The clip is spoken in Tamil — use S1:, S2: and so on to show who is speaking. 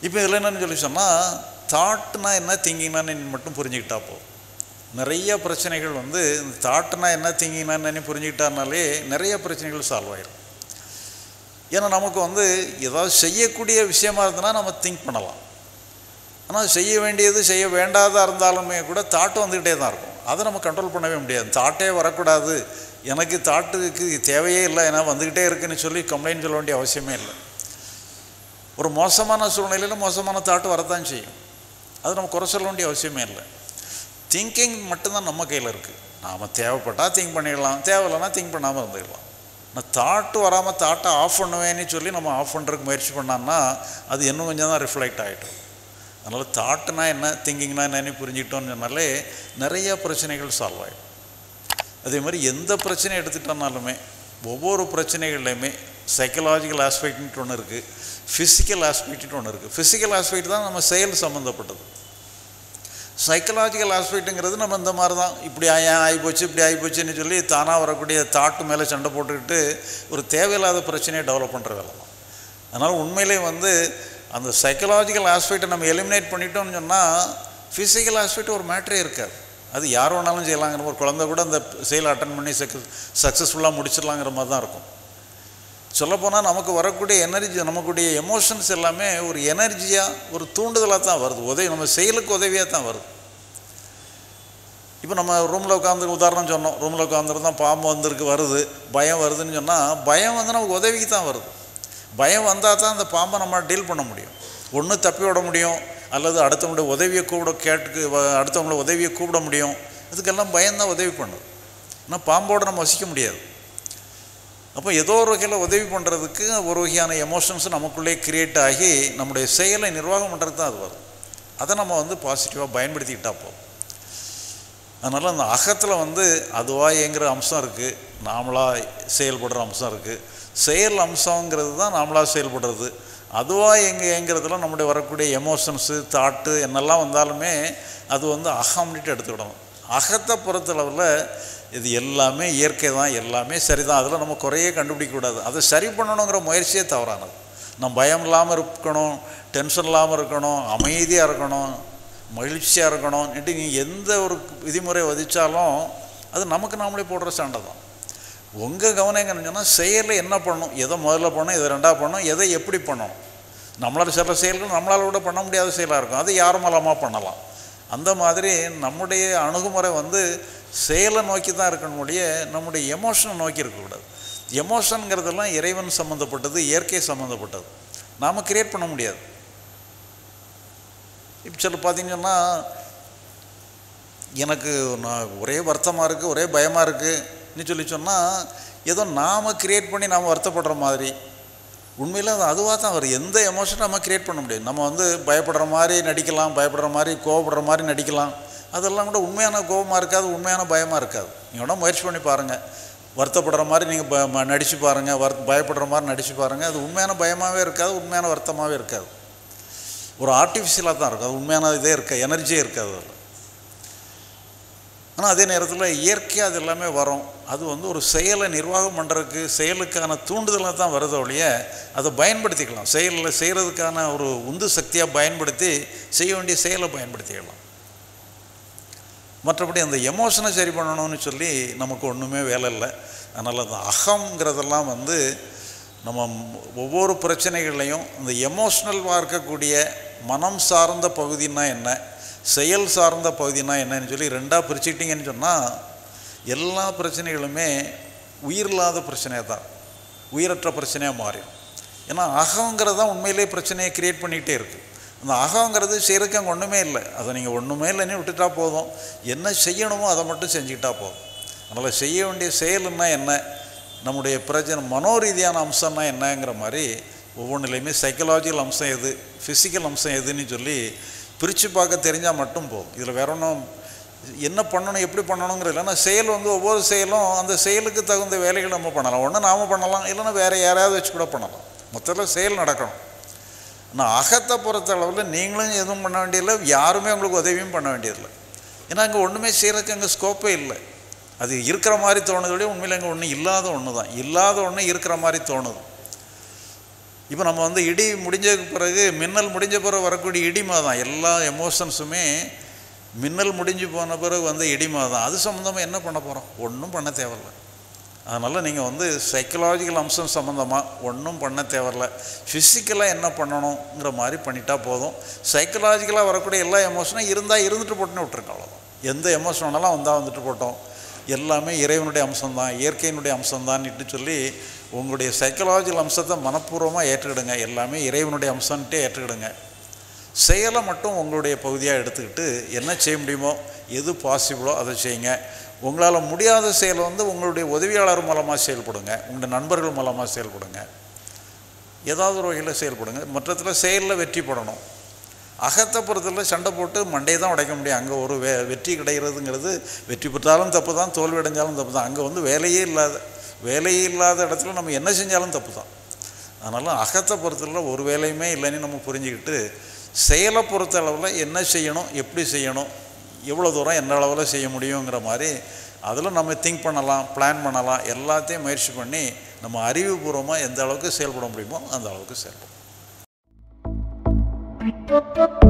S1: இப்போ இதில் என்னன்னு சொல்லி சொன்னால் தாட்னா என்ன திங்கிங்னா மட்டும் புரிஞ்சுக்கிட்டா போதும் நிறைய பிரச்சனைகள் வந்து இந்த தாட்னா என்ன திங்கிங்னா புரிஞ்சுக்கிட்டாருனாலே நிறைய பிரச்சனைகள் சால்வ் ஆயிடும் ஏன்னா நமக்கு வந்து ஏதாவது செய்யக்கூடிய விஷயமா இருந்ததுன்னா நம்ம திங்க் பண்ணலாம் ஆனால் செய்ய வேண்டியது செய்ய வேண்டாதா இருந்தாலுமே கூட தாட்டு வந்துக்கிட்டே தான் இருக்கும் அதை நம்ம கண்ட்ரோல் பண்ணவே முடியாது தாட்டே வரக்கூடாது எனக்கு தாட்டுக்கு தேவையே இல்லை ஏன்னா வந்துக்கிட்டே இருக்குன்னு சொல்லி கம்ப்ளைண்ட் சொல்ல வேண்டிய அவசியமே இல்லை ஒரு மோசமான சூழ்நிலையில் மோசமான தாட்டு வரத்தான் செய்யும் அது நம்ம குறை சொல்ல வேண்டிய அவசியமே இல்லை திங்கிங் மட்டும்தான் நம்ம கையில் இருக்குது நாம் தேவைப்பட்டால் திங்க் பண்ணிடலாம் தேவையில்லைன்னா திங்க் பண்ணாமல் இருந்துக்கலாம் நான் தாட்டு வராமல் தாட்டை ஆஃப் பண்ணுவேன்னு சொல்லி நம்ம ஆஃப் பண்ணுறதுக்கு முயற்சி பண்ணோம்னா அது இன்னும் கொஞ்சம் தான் ரிஃப்ளெக்ட் ஆகிட்டோம் அதனால் தாட்டுனா என்ன திங்கிங்னா என்னன்னு புரிஞ்சுக்கிட்டோம்னு சொன்னாலே நிறைய பிரச்சனைகள் சால்வ் ஆகிடும் அதே மாதிரி எந்த பிரச்சனையை எடுத்துட்டோம்னாலுமே ஒவ்வொரு பிரச்சனைகள்லையுமே சைக்கலாஜிக்கல் ஆஸ்பெக்ட்னு ஒன்று இருக்குது ஃபிசிக்கல் ஆஸ்பெக்ட்னு ஒன்று இருக்குது ஃபிசிக்கல் ஆஸ்பெக்ட் தான் நம்ம செயல் சம்மந்தப்பட்டது சைக்கலாஜிக்கல் ஆஸ்பெக்ட்டுங்கிறது நம்ம இந்த மாதிரி தான் இப்படி ஏன் ஆகிப்போச்சு இப்படி ஆகிப்போச்சுன்னு சொல்லி தானாக வரக்கூடிய தாட்டு மேலே சண்டை போட்டுக்கிட்டு ஒரு தேவையில்லாத பிரச்சனையை டெவலப் பண்ணுற வேலை தான் அதனால் உண்மையிலே வந்து அந்த சைக்கலாஜிக்கல் ஆஸ்பெக்டை நம்ம எலிமினேட் பண்ணிட்டோம்னு சொன்னால் ஃபிசிக்கல் ஆஸ்பெக்ட் ஒரு மேட்ரே இருக்காது அது யார் வேணாலும் செய்யலாங்கிற ஒரு குழந்தை கூட அந்த செயல் அட்டன் பண்ணி சக்ஸஸ் சக்ஸஸ்ஃபுல்லாக முடிச்சிடலாங்கிற மாதிரி தான் இருக்கும் சொல்லப்போனால் நமக்கு வரக்கூடிய எனர்ஜி நமக்குடைய எமோஷன்ஸ் எல்லாமே ஒரு எனர்ஜியாக ஒரு தூண்டுதலாக தான் வருது உதவி நம்ம செயலுக்கு உதவியாக தான் வருது இப்போ நம்ம ரூமில் உட்காந்து உதாரணம் சொன்னோம் ரூமில் உட்காந்துருந்தோம் பாம்பு வந்திருக்கு வருது பயம் வருதுன்னு சொன்னால் பயம் வந்து நமக்கு உதவிக்கு தான் வருது பயம் வந்தால் தான் அந்த பாம்பை நம்ம டீல் பண்ண முடியும் ஒன்று தப்பி விட முடியும் அல்லது அடுத்தவங்களுடைய உதவியை கூப்பிட கேட்டு அடுத்தவங்கள உதவியை கூப்பிட முடியும் இதுக்கெல்லாம் பயம்தான் உதவி பண்ணுது ஆனால் பாம்போடு நம்ம வசிக்க முடியாது அப்போ ஏதோ ஒரு வகையில் உதவி பண்ணுறதுக்கு ஒரு வகையான எமோஷன்ஸ் நமக்குள்ளே கிரியேட் ஆகி நம்முடைய செயலை நிர்வாகம் பண்ணுறதுக்கு தான் அது வரும் அதை நம்ம வந்து பாசிட்டிவாக பயன்படுத்திக்கிட்டா போதும் அதனால் அந்த அகத்தில் வந்து அதுவாக இயங்குகிற அம்சம் இருக்குது நாமளாக செயல்படுற அம்சம் இருக்குது செயல் அம்சங்கிறது தான் நாமளாக செயல்படுறது அதுவாக எங்கே இயங்குறதுல நம்முடைய வரக்கூடிய எமோஷன்ஸு தாட்டு என்னெல்லாம் வந்தாலுமே அது வந்து அகம்னிட்டு எடுத்துக்கிடணும் அகத்தை பொறுத்தளவில் இது எல்லாமே இயற்கை தான் எல்லாமே சரி தான் அதில் நம்ம குறையே கண்டுபிடிக்கக்கூடாது அதை சரி பண்ணணுங்கிற முயற்சியே தவறானது நம்ம பயம் இல்லாமல் இருக்கணும் டென்ஷன் இல்லாமல் இருக்கணும் அமைதியாக இருக்கணும் மகிழ்ச்சியாக இருக்கணும்னுட்டு நீ எந்த ஒரு விதிமுறை வதித்தாலும் அது நமக்கு நாமளே போடுற சண்டை தான் உங்கள் கவனம் எங்கன்னு சொன்னால் செயலில் என்ன பண்ணணும் எதை முதல்ல பண்ணணும் எதை ரெண்டாவது பண்ணணும் எதை எப்படி பண்ணணும் நம்மளால் சில செயல்கள் நம்மளால் கூட பண்ண முடியாத செயலாக இருக்கும் அது யார் மூலமாக பண்ணலாம் அந்த மாதிரி நம்முடைய அணுகுமுறை வந்து செயலை நோக்கி தான் இருக்கணும் முடிய நம்முடைய எமோஷனை நோக்கி இருக்கக்கூடாது எமோஷனுங்கிறதெல்லாம் இறைவன் சம்மந்தப்பட்டது இயற்கை சம்மந்தப்பட்டது நாம் கிரியேட் பண்ண முடியாது இப்போ சில பார்த்தீங்கன்னா எனக்கு நான் ஒரே வருத்தமாக இருக்குது ஒரே பயமாக இருக்குன்னு சொல்லி சொன்னால் ஏதோ நாம் கிரியேட் பண்ணி நாம் வருத்தப்படுற மாதிரி உண்மையில் அது அதுவாக தான் வரும் எந்த எமோஷனும் நம்ம கிரியேட் பண்ண முடியாது நம்ம வந்து பயப்படுற மாதிரி நடிக்கலாம் பயப்படுற மாதிரி கோவப்படுற மாதிரி நடிக்கலாம் அதெல்லாம் கூட உண்மையான கோபமாக இருக்காது உண்மையான பயமாக இருக்காது நீங்கள் வேணால் முயற்சி பண்ணி பாருங்கள் வருத்தப்படுற மாதிரி நீங்கள் ப ம- நடிச்சு பாருங்கள் வர் பயப்படுற மாதிரி நடிச்சு பாருங்கள் அது உண்மையான பயமாகவே இருக்காது உண்மையான வருத்தமாகவே இருக்காது ஒரு ஆர்டிஃபிஷியலாக தான் இருக்கும் அது உண்மையான இதே இருக்க எனர்ஜியே இருக்காது அதில் ஆனால் அதே நேரத்தில் இயற்கையாக அது எல்லாமே வரும் அது வந்து ஒரு செயலை நிர்வாகம் பண்ணுறதுக்கு செயலுக்கான தூண்டுதலாக தான் வருதே ஒழிய அதை பயன்படுத்திக்கலாம் செயலில் செய்கிறதுக்கான ஒரு உந்து சக்தியாக பயன்படுத்தி செய்ய வேண்டிய செயலை பயன்படுத்திக்கலாம் மற்றபடி அந்த எமோஷனை சரி பண்ணணும்னு சொல்லி நமக்கு ஒன்றுமே வேலை இல்லை அதனால் அந்த அகங்கிறதெல்லாம் வந்து நம்ம ஒவ்வொரு பிரச்சனைகள்லையும் இந்த எமோஷ்னலாக இருக்கக்கூடிய மனம் சார்ந்த பகுதின்னா என்ன செயல் சார்ந்த பகுதினா என்னன்னு சொல்லி ரெண்டாக பிரிச்சுக்கிட்டிங்கன்னு சொன்னால் எல்லா பிரச்சனைகளுமே உயிரில்லாத பிரச்சனையாக தான் உயிரற்ற பிரச்சனையாக மாறிடும் ஏன்னா அகங்கிறது தான் உண்மையிலே பிரச்சனையை கிரியேட் பண்ணிக்கிட்டே இருக்குது அந்த அகங்கிறது செய்கிறதுக்கு அங்கே ஒன்றுமே இல்லை அதை நீங்கள் ஒன்றுமே இல்லைன்னு விட்டுட்டா போதும் என்ன செய்யணுமோ அதை மட்டும் செஞ்சுக்கிட்டா போதும் அதனால் செய்ய வேண்டிய செயலுன்னா என்ன நம்முடைய பிரச்சனை மனோரீதியான அம்சம்னா என்னங்கிற மாதிரி ஒவ்வொன்றுலையுமே சைக்கலாஜிக்கல் அம்சம் எது ஃபிசிக்கல் அம்சம் எதுன்னு சொல்லி பிரித்து பார்க்க தெரிஞ்சால் மட்டும் போதும் இதில் வேற ஒன்றும் என்ன பண்ணணும் எப்படி பண்ணணுங்கிறது இல்லைன்னா செயல் வந்து ஒவ்வொரு செயலும் அந்த செயலுக்கு தகுந்த வேலைகள் நம்ம பண்ணலாம் ஒன்று நாம் பண்ணலாம் இல்லைன்னா வேறு யாரையாவது வச்சு கூட பண்ணலாம் மொத்தத்தில் செயல் நடக்கணும் ஆனால் அகத்தை பொறுத்த அளவில் நீங்களும் எதுவும் பண்ண வேண்டியதில்லை யாருமே உங்களுக்கு உதவியும் பண்ண வேண்டியதில்லை ஏன்னா அங்கே ஒன்றுமே செய்கிறதுக்கு அங்கே ஸ்கோப்பே இல்லை அது இருக்கிற மாதிரி தோணுதோடய உண்மையில் அங்கே ஒன்றும் இல்லாத ஒன்று தான் இல்லாத ஒன்று இருக்கிற மாதிரி தோணுது இப்போ நம்ம வந்து இடி முடிஞ்ச பிறகு மின்னல் முடிஞ்ச பிறகு வரக்கூடிய இடிமா தான் எல்லா எமோஷன்ஸுமே மின்னல் முடிஞ்சு போன பிறகு வந்து இடிமா தான் அது சம்மந்தமாக என்ன பண்ண போகிறோம் ஒன்றும் பண்ண தேவையில்ல அதனால் நீங்கள் வந்து சைக்கலாஜிக்கல் அம்சம் சம்மந்தமாக ஒன்றும் பண்ண தேவையில்ல ஃபிசிக்கலாக என்ன பண்ணணுங்கிற மாதிரி பண்ணிட்டா போதும் சைக்கலாஜிக்கலாக வரக்கூடிய எல்லா எமோஷனும் இருந்தால் இருந்துட்டு போட்டுன்னு விட்டுருங்க அவ்வளோதான் எந்த எமோஷன் வேணாலும் வந்தால் வந்துட்டு போட்டோம் எல்லாமே இறைவனுடைய அம்சம்தான் இயற்கையினுடைய அம்சம்தான்னுட்டு சொல்லி உங்களுடைய சைக்கலாஜிக்கல் அம்சத்தை மனப்பூர்வமாக ஏற்றுக்கிடுங்க எல்லாமே இறைவனுடைய அம்சம்ன்ட்டே ஏற்றுக்கிடுங்க செயலை மட்டும் உங்களுடைய பகுதியாக எடுத்துக்கிட்டு என்ன செய்ய முடியுமோ எது பாசிபிளோ அதை செய்யுங்க உங்களால் முடியாத செயலை வந்து உங்களுடைய உதவியாளர் மூலமாக செயல்படுங்க உங்களுடைய நண்பர்கள் மூலமாக செயல்படுங்க ஏதாவது ஒரு வகையில் செயல்படுங்க மற்றத்தில் செயலில் வெற்றி பெறணும் அகத்தை பொறுத்தவரை சண்டை போட்டு மண்டையை தான் உடைக்க முடியும் அங்கே ஒரு வே வெற்றி கிடைக்கிறதுங்கிறது வெற்றி பெற்றாலும் தப்பு தான் தோல்வி அடைஞ்சாலும் தப்பு தான் அங்கே வந்து வேலையே இல்லாத வேலையே இல்லாத இடத்துல நம்ம என்ன செஞ்சாலும் தப்பு தான் அதனால் அகத்தை பொறுத்தவரை ஒரு வேலையுமே இல்லைன்னு நம்ம புரிஞ்சுக்கிட்டு செயலை பொறுத்த அளவில் என்ன செய்யணும் எப்படி செய்யணும் எவ்வளோ தூரம் எந்த அளவில் செய்ய முடியுங்கிற மாதிரி அதில் நம்ம திங்க் பண்ணலாம் பிளான் பண்ணலாம் எல்லாத்தையும் முயற்சி பண்ணி நம்ம அறிவுபூர்வமாக எந்த அளவுக்கு செயல்பட முடியுமோ அந்த அளவுக்கு செயல்படும்